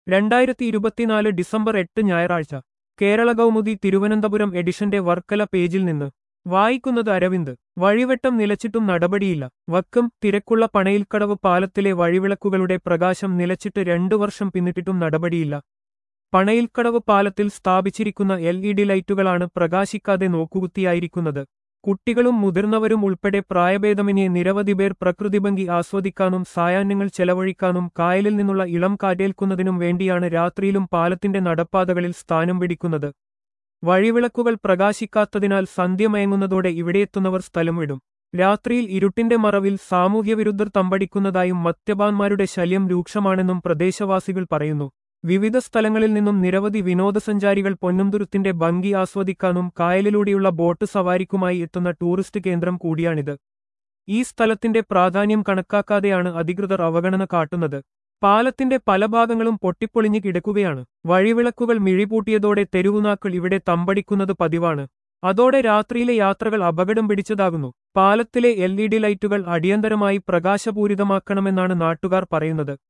രണ്ടായിരത്തി ഇരുപത്തിനാല് ഡിസംബർ എട്ട് ഞായറാഴ്ച കേരള കൗമുദി തിരുവനന്തപുരം എഡിഷന്റെ വർക്കല പേജിൽ നിന്ന് വായിക്കുന്നത് അരവിന്ദ് വഴിവെട്ടം നിലച്ചിട്ടും നടപടിയില്ല വക്കം തിരക്കുള്ള പണയിൽക്കടവ് പാലത്തിലെ വഴിവിളക്കുകളുടെ പ്രകാശം നിലച്ചിട്ട് രണ്ടു വർഷം പിന്നിട്ടിട്ടും നടപടിയില്ല പണയിൽക്കടവ് പാലത്തിൽ സ്ഥാപിച്ചിരിക്കുന്ന എൽ ഇ ഡി ലൈറ്റുകളാണ് പ്രകാശിക്കാതെ നോക്കുകുത്തിയായിരിക്കുന്നത് കുട്ടികളും മുതിർന്നവരും ഉൾപ്പെടെ പ്രായഭേദമന്യേ നിരവധി പേർ പ്രകൃതിഭംഗി ആസ്വദിക്കാനും സായാഹ്നങ്ങൾ ചെലവഴിക്കാനും കായലിൽ നിന്നുള്ള ഇളം കാറ്റേൽക്കുന്നതിനും വേണ്ടിയാണ് രാത്രിയിലും പാലത്തിന്റെ നടപ്പാതകളിൽ സ്ഥാനം പിടിക്കുന്നത് വഴിവിളക്കുകൾ പ്രകാശിക്കാത്തതിനാൽ സന്ധ്യമയങ്ങുന്നതോടെ ഇവിടെയെത്തുന്നവർ സ്ഥലം വിടും രാത്രിയിൽ ഇരുട്ടിന്റെ മറവിൽ സാമൂഹ്യവിരുദ്ധർ തമ്പടിക്കുന്നതായും മദ്യപാന്മാരുടെ ശല്യം രൂക്ഷമാണെന്നും പ്രദേശവാസികൾ പറയുന്നു വിവിധ സ്ഥലങ്ങളിൽ നിന്നും നിരവധി വിനോദസഞ്ചാരികൾ പൊന്നുംതുരുത്തിന്റെ ഭംഗി ആസ്വദിക്കാനും കായലിലൂടെയുള്ള ബോട്ട് സവാരിക്കുമായി എത്തുന്ന ടൂറിസ്റ്റ് കേന്ദ്രം കൂടിയാണിത് ഈ സ്ഥലത്തിന്റെ പ്രാധാന്യം കണക്കാക്കാതെയാണ് അധികൃതർ അവഗണന കാട്ടുന്നത് പാലത്തിന്റെ പല ഭാഗങ്ങളും പൊട്ടിപ്പൊളിഞ്ഞു കിടക്കുകയാണ് വഴിവിളക്കുകൾ മിഴിപൂട്ടിയതോടെ തെരുവുനാക്കൾ ഇവിടെ തമ്പടിക്കുന്നത് പതിവാണ് അതോടെ രാത്രിയിലെ യാത്രകൾ അപകടം പിടിച്ചതാകുന്നു പാലത്തിലെ എൽ ഇ ഡി ലൈറ്റുകൾ അടിയന്തരമായി പ്രകാശപൂരിതമാക്കണമെന്നാണ് നാട്ടുകാർ പറയുന്നത്